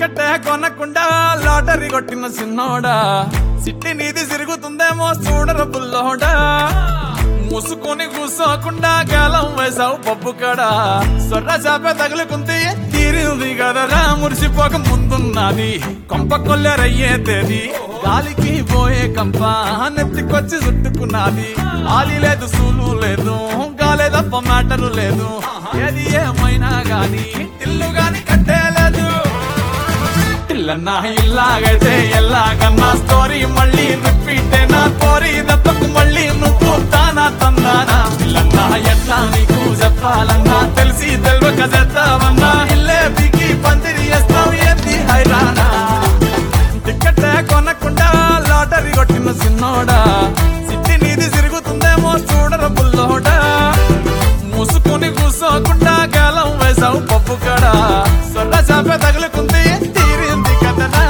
ticket కొనకుండా lottery కొట్టిన సిన్నోడా సిట్టి నీది తిరుగుతుందేమో చూడర బుల్లోడా మూసుకొని కూసోకుండా గాలం వేసావు పప్పు కడ సొర్ర చాప తగులుకుంది తీరింది కదరా మురిసిపోక ముందున్నది కొంప కొల్లెరయ్యే తేది గాలికి పోయే కంప నెత్తికొచ్చి చుట్టుకున్నది ఆలి లేదు సూలు లేదు గాలే తప్ప మ్యాటరు లేదు ఏది ఏమైనా గాని ఇల్లు గాని కట్టేలేదు ఇల్లన్నా ఇల్లాగైతే ఎల్లాగన్నా స్టోరీ మళ్ళీ రిపీట్ నా కోరి దెబ్బకు మళ్ళీ నువ్వు తానా తందానా ఇల్లన్నా ఎట్లా నీకు చెప్పాలన్నా తెలిసి తెలియక చేస్తావన్నా ఇల్లే బిగి పందిరి వేస్తావు ఏంది హైరానా టికెట్ కొనకుండా లాటరీ కొట్టిన సిన్నోడా సిట్టి నీది తిరుగుతుందేమో చూడర బుల్లోడా మూసుకొని కూసోకుండా గాలం వేసావు పప్పు కడ సొర్ర చాప తగులుకుంది తీరింది కదనా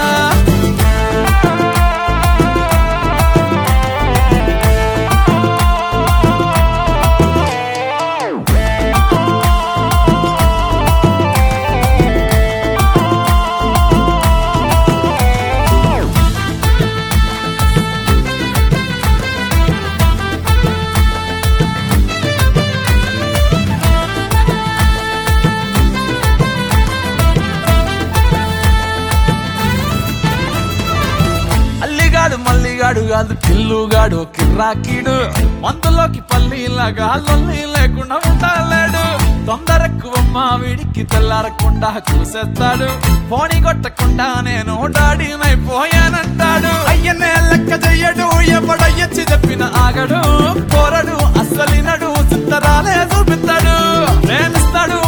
అల్లిగాడు మల్లిగాడు కాదు పిల్లుగాడు కిర్రాకీడు మందులోకి పల్లీలాగా లొల్లి లేకుండా ఉండలేడు తొందరక్కువ మా వీడికి తెల్లారకుండా కూసేస్తాడు పోనీ కొట్టకుండా నేను డాడీనైపోయానంటాడు అయ్యనే లెక్క చెయ్యడు ఎవడయ్యచ్చి చెప్పిన ఆగడు కోరడు అస్సలినడు చిత్తరాలే చూపిస్తాడు ప్రేమిస్తాడు